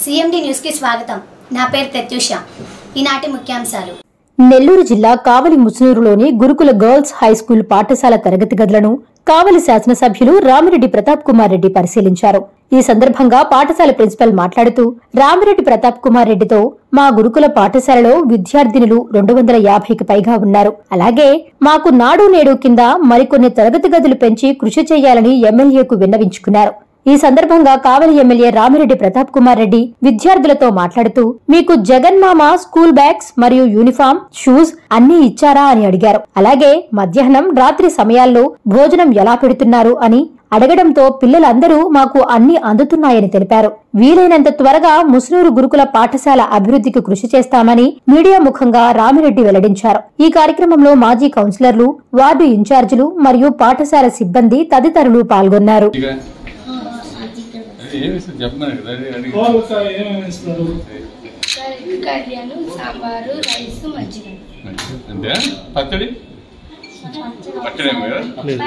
CMD న్యూస్కి స్వాగతం నా పేరు ప్రత్యూష ఈనాటి ముఖ్యాంశాలు నెల్లూరు జిల్లా కావలి ముసునూరులోని గురుకుల గర్ల్స్ హై స్కూల్ పాఠశాల తరగతి గదులను కావలి శాసనసభ్యులు రామిరెడ్డి ప్రతాప్ కుమార్ రెడ్డి పరిశీలించారు ఈ సందర్భంగా పాఠశాల ప్రిన్సిపల్ మాట్లాడుతూ రామిరెడ్డి ప్రతాప్ కుమార్ రెడ్డితో మా గురుకుల పాఠశాలలో విద్యార్థినులు రెండు వందల యాభైకి పైగా ఉన్నారు అలాగే మాకు నాడు నేడు కింద మరికొన్ని తరగతి గదులు పెంచి కృషి చేయాలని ఎమ్మెల్యేకు విన్నవించుకున్నారు ఈ సందర్భంగా కావలి ఎమ్మెల్యే రామిరెడ్డి ప్రతాప్ కుమార్ రెడ్డి విద్యార్థులతో మాట్లాడుతూ మీకు జగన్మామ స్కూల్ బ్యాగ్స్ మరియు యూనిఫామ్ షూస్ అన్ని ఇచ్చారా అని అడిగారు అలాగే మధ్యాహ్నం రాత్రి సమయాల్లో భోజనం ఎలా పెడుతున్నారు అని అడగడంతో పిల్లలందరూ మాకు అన్ని అందుతున్నాయని తెలిపారు వీలైనంత త్వరగా ముస్నూరు గురుకుల పాఠశాల అభివృద్ధికి కృషి చేస్తామని మీడియా ముఖంగా రామిరెడ్డి వెల్లడించారు ఈ కార్యక్రమంలో మాజీ కౌన్సిలర్లు వార్డు ఇన్ఛార్జీలు మరియు పాఠశాల సిబ్బంది తదితరులు పాల్గొన్నారు ఇక అదే ఏమి ఇస్తుంది చెప్పమని కదా అదే అడిగి వాళ్ళకి ఏమేమి ఇస్తున్నారు కర్రీ కర్రీను సాంబారు రైస్ మజ్జిగ అంతే పచ్చడి పచ్చడి ఏమి కదా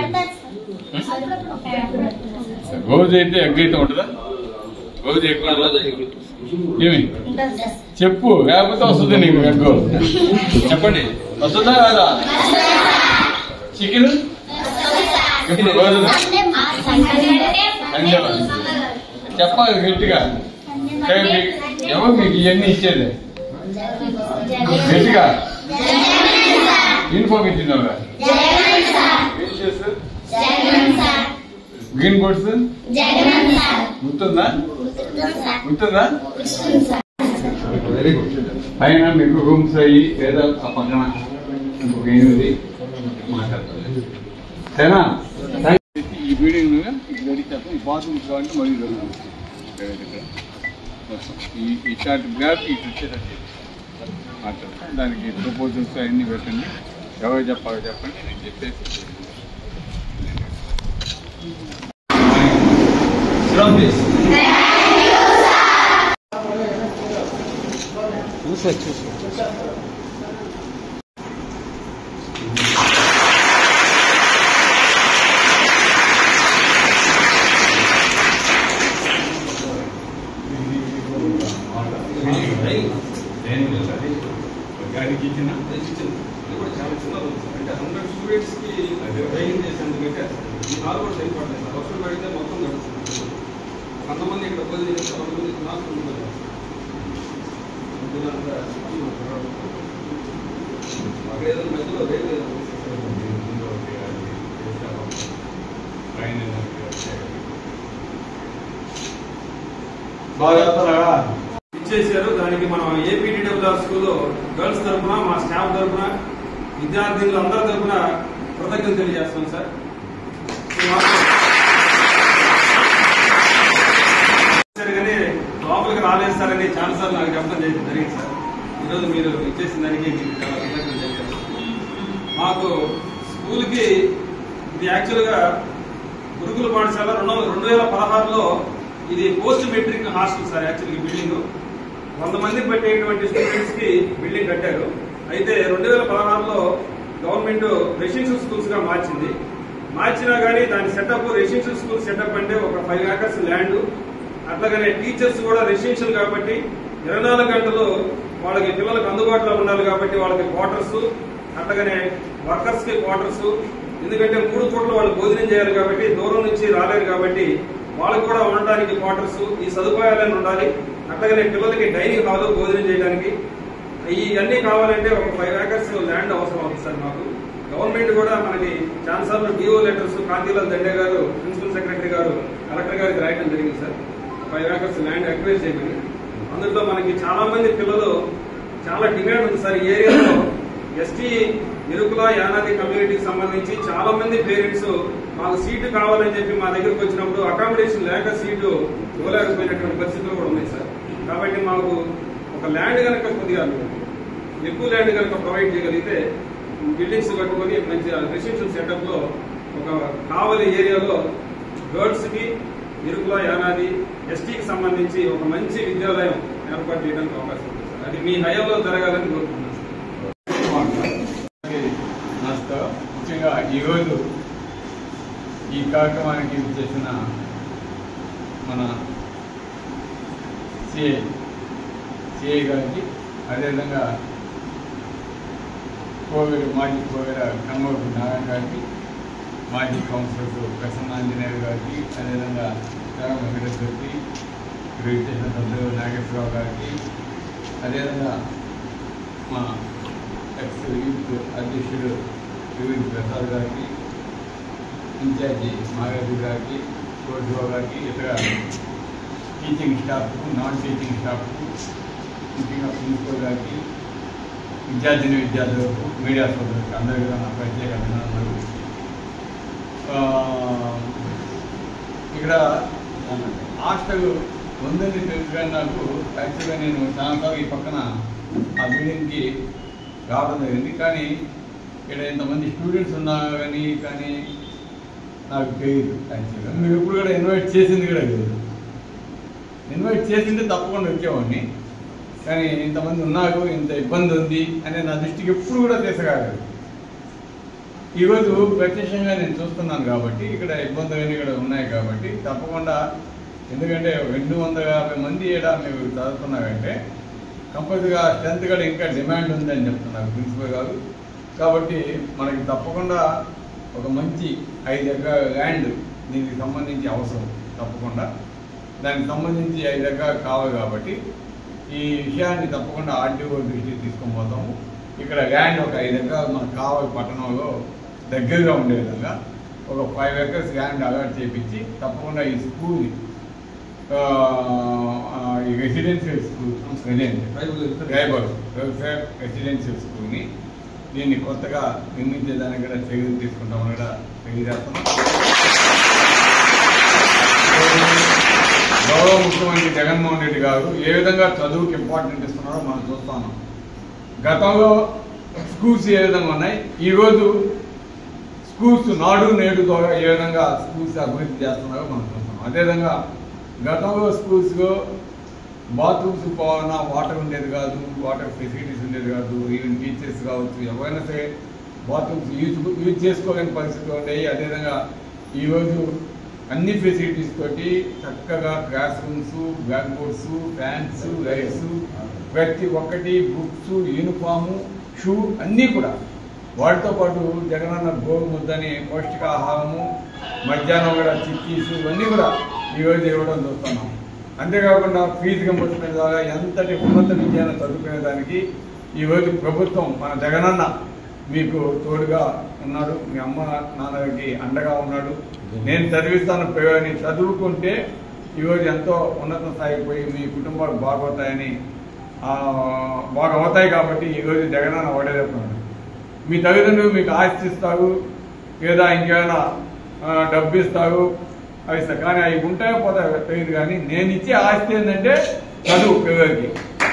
రోజు అయితే ఎగ్ అయితే ఉంటుందా రోజు ఎక్కువ ఉంటుందా? ఏమి చెప్పు లేకపోతే వస్తుంది నీకు ఎగ్ చెప్పండి వస్తుందా రాదా చికెన్ ఎప్పుడు రోజు సండే చెప్పాలి గట్టిగా ఏ మీ- ఎవరు మీకు ఇవన్నీ ఇచ్చేది గట్టిగా యూనిఫామ్ ఇచ్చిందా ఏం చేస్తారు గ్రీన్ బోర్డ్స్ గుర్తుందా గుర్తుందా వెరీ గుడ్ పైన మీకు రూమ్స్ అయ్యి లేదా ఆ పక్కన ఇంకొక ఎనిమిది మాట్లాడతారు సరేనా ఈ బిల్డింగ్ రెడీ చేస్తాం ఈ బాత్రూమ్స్ కావాలంటే మళ్ళీ జరుగుతుంది ఈ ఇట్లాంటి గ్యాప్ ఇటు వచ్చేటట్టు చేయండి. మాట్లాడతాం దానికి ప్రపోజల్స్ అవన్నీ పెట్టండి ఎవరు చెప్పాలో చెప్పండి నేను చెప్పేసి గారికి ఇచ్చిన కొంతమంది ఇక్కడ పది కొంతమంది నాకు అక్కడ ఏదైనా మధ్యలో రేట్ ఏదైనా ఇచ్చేసారు దానికి మనం ఏపీటీడబ్ల్యూఆర్ స్కూల్లో గర్ల్స్ తరఫున మా స్టాఫ్ తరఫున విద్యార్థినులు అందరి తరఫున కృతజ్ఞతలు తెలియజేస్తాం సార్ సరే కానీ లోపలికి రాలేదు సార్ అని చాలా సార్లు నాకు చెప్పడం జరిగింది జరిగింది సార్ ఈరోజు మీరు ఇచ్చేసిన దానికి మీకు చాలా కృతజ్ఞతలు తెలియజేస్తాం మాకు స్కూల్కి ఇది యాక్చువల్గా గురుకుల పాఠశాల రెండు రెండు వేల పదహారులో ఇది పోస్ట్ మెట్రిక్ హాస్టల్ సార్ యాక్చువల్గా బిల్డింగ్ వంద మంది పెట్టేటువంటి స్టూడెంట్స్ కి బిల్డింగ్ కట్టారు అయితే రెండు వేల పదహారులో గవర్నమెంట్ రెసిడెన్షియల్ స్కూల్స్ గా మార్చింది మార్చినా కానీ దాని సెటప్ రెసిడెన్షియల్ స్కూల్ సెటప్ అంటే ఒక ఫైవ్ ఏకర్స్ ల్యాండ్ అట్లాగనే టీచర్స్ కూడా రెసిడెన్షియల్ కాబట్టి ఇరవై నాలుగు గంటలు వాళ్ళకి పిల్లలకు అందుబాటులో ఉండాలి కాబట్టి వాళ్ళకి క్వార్టర్స్ అట్లాగనే వర్కర్స్ కి క్వార్టర్స్ ఎందుకంటే మూడు పూట్ల వాళ్ళు భోజనం చేయాలి కాబట్టి దూరం నుంచి రాలేరు కాబట్టి వాళ్ళకి కూడా ఉండడానికి క్వార్టర్స్ ఈ సదుపాయాలన్నీ ఉండాలి అట్లాగనే పిల్లలకి డైనింగ్ హాల్ భోజనం చేయడానికి ఇవన్నీ కావాలంటే ఒక ఫైవ్ ఏకర్స్ ల్యాండ్ అవసరం అవుతుంది సార్ మాకు గవర్నమెంట్ కూడా మనకి chancellor D O letters Kantilal Dande garu principal secretary గారు కలెక్టర్ గారికి రాయడం జరిగింది sir five acres land acquire చేయమని అందులో మనకి చాలా మంది పిల్లలు చాలా డిమాండ్ ఉంది సార్ ఈ ఏరియాలో ఎస్టీ ఇరుకుల యానాది కమ్యూనిటీకి సంబంధించి చాలా మంది పేరెంట్స్ మాకు సీటు కావాలని చెప్పి మా దగ్గరకు వచ్చినప్పుడు అకామిడేషన్ లేక సీటు ఇవ్వలేకపోయినటువంటి పరిస్థితులు కూడా ఉన్నాయి సార్ కాబట్టి మాకు ఒక ల్యాండ్ కనుక కొద్దిగా ఎక్కువ ల్యాండ్ కనుక ప్రొవైడ్ చేయగలిగితే బిల్డింగ్స్ కట్టుకొని మంచి రెసిడెన్షియల్ సెటప్ లో ఒక కావలి ఏరియాలో గర్ల్స్ కి ఇరుకుల యానాది ఎస్టీకి సంబంధించి ఒక మంచి విద్యాలయం ఏర్పాటు చేయడానికి అవకాశం ఉంది సార్ అది మీ హయాంలో జరగాలని కోరుకుంటున్నాను సార్ నమస్కారం ముఖ్యంగా ఈరోజు ఈ కార్యక్రమానికి చేసిన మన సిఐ సిఐ గారికి అదేవిధంగా కోవిడ్ మాజీ కోవిడ్ కమ్మూరు నారాయణ గారికి మాజీ కౌన్సిలర్స్ ప్రసన్న ఆంజనేయులు గారికి అదేవిధంగా రామ వెంకటేశ్వరికి రిజిస్ట్రేషన్ సభ్యులు నాగేశ్వరరావు గారికి అదేవిధంగా మా ఎక్స్ యూత్ అధ్యక్షుడు వివిధ ప్రసాద్ గారికి ఇన్ఛార్జి మాగారి గారికి కోర్జువ గారికి ఇతర టీచింగ్ స్టాఫ్కు నాన్ టీచింగ్ స్టాఫ్కు ముఖ్యంగా ప్రిన్సిపల్ గారికి విద్యార్థిని విద్యార్థులకు మీడియా సోదరులకు అందరికీ కూడా నా ప్రత్యేక అభినందనలు ఆ, ఇక్కడ హాస్టల్ ఉందని తెలుసు కానీ నాకు యాక్చువల్గా నేను చాలాసార్లు ఈ పక్కన ఆ బిల్డింగ్కి రావడం జరిగింది కానీ ఇక్కడ ఇంతమంది స్టూడెంట్స్ ఉన్నా కానీ కానీ నాకు తెలియదు యాక్చువల్గా మీరు ఎప్పుడు కూడా ఇన్వైట్ చేసింది కూడా లేదు ఇన్వైట్ చేసింటే తప్పకుండా వచ్చేవాడిని కానీ ఇంతమంది ఉన్నారు ఇంత ఇబ్బంది ఉంది అనే నా దృష్టికి ఎప్పుడు కూడా తీసుకురాలేదు ఈరోజు ప్రత్యక్షంగా నేను చూస్తున్నాను కాబట్టి ఇక్కడ ఇబ్బందులు అన్నీ కూడా ఉన్నాయి కాబట్టి తప్పకుండా ఎందుకంటే రెండు వందల యాభై మంది ఇక్కడ మీరు చదువుతున్నారంటే కంపల్సరీగా స్ట్రెంత్ కూడా ఇంకా డిమాండ్ ఉందని చెప్తున్నారు ప్రిన్సిపల్ గారు కాబట్టి మనకి తప్పకుండా ఒక మంచి ఐదు ఎకరాల ల్యాండ్ దీనికి సంబంధించి అవసరం తప్పకుండా దానికి సంబంధించి ఐదు ఎకరాలు కావాలి కాబట్టి ఈ విషయాన్ని తప్పకుండా ఆర్టీఓ దృష్టికి తీసుకొని పోతాము ఇక్కడ ల్యాండ్ ఒక ఐదు ఎకరాలు మనకు కావాలి పట్టణంలో దగ్గరగా ఉండే విధంగా ఒక ఫైవ్ ఎకర్స్ ల్యాండ్ అలాట్ చేపించి తప్పకుండా ఈ స్కూల్ ఈ residential school tribal welfare residential స్కూల్ని దీన్ని కొత్తగా నిర్మించేదానికి కూడా చర్యలు తీసుకుంటామని కూడా తెలియజేస్తున్నాం గౌరవ ముఖ్యమంత్రి జగన్మోహన్ రెడ్డి గారు ఏ విధంగా చదువుకి ఇంపార్టెంట్ ఇస్తున్నారో మనం చూస్తున్నాం గతంలో స్కూల్స్ ఏ విధంగా ఉన్నాయి ఈరోజు స్కూల్స్ నాడు నేడు ద్వారా ఏ విధంగా స్కూల్స్ అభివృద్ధి చేస్తున్నారో మనం చూస్తున్నాం అదేవిధంగా గతంలో స్కూల్స్లో బాత్రూమ్స్ పోవాలన్నా వాటర్ ఉండేది కాదు వాటర్ ఫెసిలిటీస్ ఉండేది కాదు ఈవెన్ టీచర్స్ కావచ్చు ఎవరైనా సరే బాత్రూమ్స్ యూజ్ యూజ్ చేసుకోలేని పరిస్థితులు ఉండేవి అదేవిధంగా ఈరోజు అన్ని ఫెసిలిటీస్ తోటి చక్కగా class rooms black boards fans lights ప్రతి ఒక్కటి బుక్స్ యూనిఫాము షూ అన్నీ కూడా వాటితో పాటు జగనన్న గోరు ముద్దని పౌష్టికాహారము మధ్యాహ్నం కూడా చిక్కీస్ ఇవన్నీ కూడా ఈరోజు ఇవ్వడం చూస్తున్నాం అంతేకాకుండా ఫీజు కంపల్సమెంట్ ద్వారా ఎంతటి ఉన్నత విద్యను చదువుకునే దానికి ఈరోజు ప్రభుత్వం మన జగనన్న మీకు తోడుగా ఉన్నాడు మీ అమ్మ నాన్నకి అండగా ఉన్నాడు నేను చదివిస్తాను పిల్లలని చదువుకుంటే ఈరోజు ఎంతో ఉన్నత స్థాయికి పోయి మీ కుటుంబాలు బాగవుతాయని ఆ, బాగా అవుతాయి కాబట్టి ఈరోజు జగనన్న ఓడేస్తున్నాడు మీ తల్లిదండ్రులు మీకు ఆస్తి ఇస్తారు లేదా ఇంకేమైనా ఆ, డబ్బు ఇస్తారు అవి ఇస్తారు కానీ అవి ఉంటాయో పోతాయో తెలియదు కానీ నేను ఇచ్చే ఆస్తి ఏంటంటే చదువు పిల్లలకి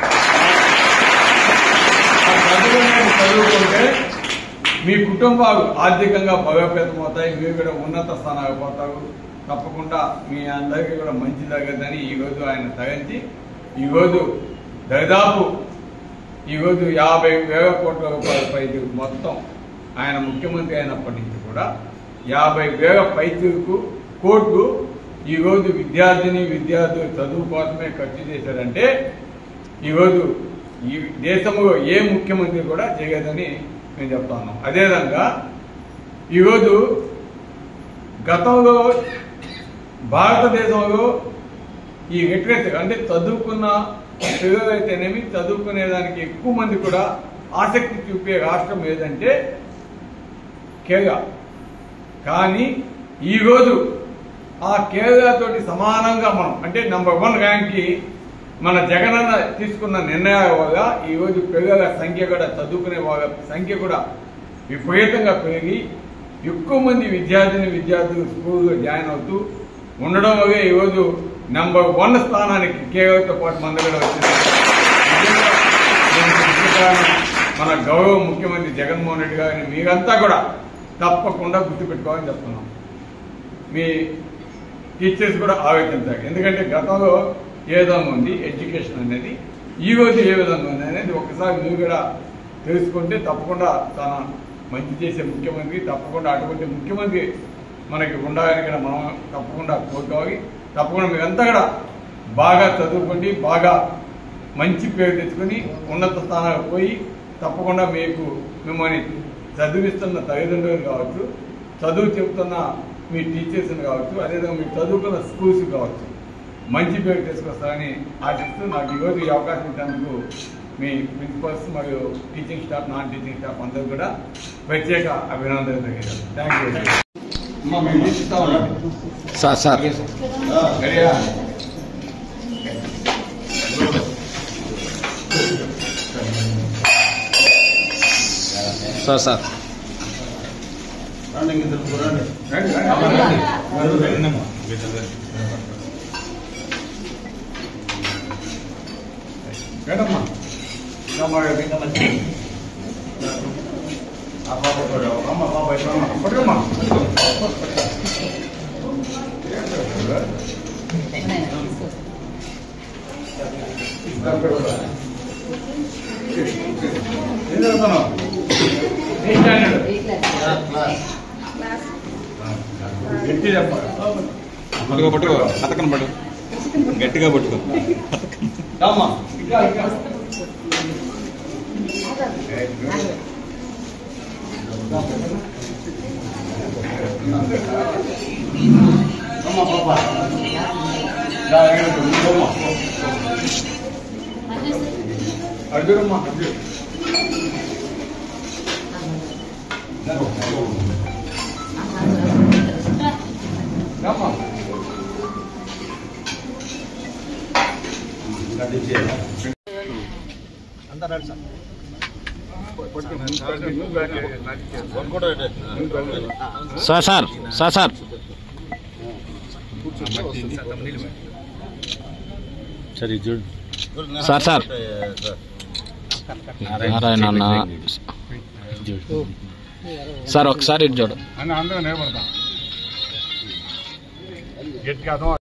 ఆ చదువు అనేది చదువుకుంటే మీ కుటుంబాలు ఆర్థికంగా బలోపేతం అవుతాయి మీరు కూడా ఉన్నత స్థానాలకు పోతారు తప్పకుండా మీ అందరికీ కూడా మంచి జరగదని ఈరోజు ఆయన తగ్గించి ఈరోజు దాదాపు ఈరోజు యాభై వేల కోట్ల రూపాయల పైకి మొత్తం ఆయన ముఖ్యమంత్రి అయినప్పటి నుంచి కూడా యాభై వేల పైచుకు కోట్లు ఈరోజు విద్యార్థిని విద్యార్థులు చదువు కోసమే ఖర్చు చేశారంటే ఈరోజు ఈ దేశంలో ఏ ముఖ్యమంత్రి కూడా చేయలేదని నేను చెప్తాను అదేవిధంగా ఈరోజు గతంలో భారతదేశంలో ఈ లిటరేచర్ అంటే చదువుకున్న పిల్లలైతేనేమి చదువుకునే దానికి ఎక్కువ మంది కూడా ఆసక్తి చూపే రాష్ట్రం ఏదంటే కేరళ కానీ ఈరోజు ఆ కేరళ తోటి సమానంగా మనం అంటే నంబర్ వన్ ర్యాంక్కి మన జగనన్న తీసుకున్న నిర్ణయాల వల్ల ఈరోజు పిల్లల సంఖ్య కూడా చదువుకునే వాళ్ళ సంఖ్య కూడా విపరీతంగా పెరిగి ఎక్కువ మంది విద్యార్థిని విద్యార్థులు స్కూల్లో జాయిన్ అవుతూ ఉండడం వల్ల ఈరోజు నెంబర్ వన్ స్థానానికి కేరళతో పాటు మంది కూడా వచ్చింది నిజంగా దీనికి ముఖ్య కారణం మన గౌరవ ముఖ్యమంత్రి జగన్మోహన్ రెడ్డి గారిని మీరంతా కూడా తప్పకుండా గుర్తుపెట్టుకోవాలని చెప్తున్నాం మీ టీచర్స్ కూడా ఆలోచించాలి ఎందుకంటే గతంలో ఏ విధంగా ఉంది ఎడ్యుకేషన్ అనేది ఈ రోజు ఏ విధంగా ఉంది అనేది ఒకసారి మీరు కూడా తెలుసుకుంటే తప్పకుండా చాలా మంచి చేసే ముఖ్యమంత్రి తప్పకుండా అటువంటి ముఖ్యమంత్రి మనకి ఉండాలని కూడా మనం తప్పకుండా కోరుకోవాలి తప్పకుండా మీరంతా కూడా బాగా చదువుకోండి బాగా మంచి పేరు తెచ్చుకొని ఉన్నత స్థానాలకు పోయి తప్పకుండా మీకు మిమ్మల్ని చదివిస్తున్న తల్లిదండ్రులు కావచ్చు చదువు చెబుతున్న మీ టీచర్స్ని కావచ్చు అదేవిధంగా మీరు చదువుకున్న స్కూల్స్ కావచ్చు మంచి పేరు తీసుకొస్తారని ఆశిస్తూ నాకు ఈరోజు ఈ అవకాశం ఇచ్చినందుకు మీ ప్రిన్సిపల్స్ మరియు teaching staff non teaching staff అందరూ కూడా ప్రత్యేక అభినందనలు తెలియజేస్తాను థ్యాంక్ యూ అమ్మా మేము ఇస్తా ఉన్నాం సార్ సార్ రెడీయా సార్ సార్ రండి రండి రండి రండమ్మా అమ్మా అమ్మ బాబాయ్ పట్టుకోమ్మా ఏం చదువుతున్నావు ఏ స్టాండర్డ్ గట్టి చెప్పాలి పట్టుకో పట్టుకో పథకం పట్టు గట్టిగా పట్టుకో రామ్మా ఇంకా ఇంకా అమ్మా పాప దా ఎక్కడ పోమ్మా అర్జునమ్మా అర్జున్ రామ్మా సార్ సార్ సార్ సార్ సరే చూడు సార్ సార్ నారాయణ అన్న సార్ ఒకసారి ఇటు చూడు అని అందరూ నిలబడతాం గట్టిగా అర్థం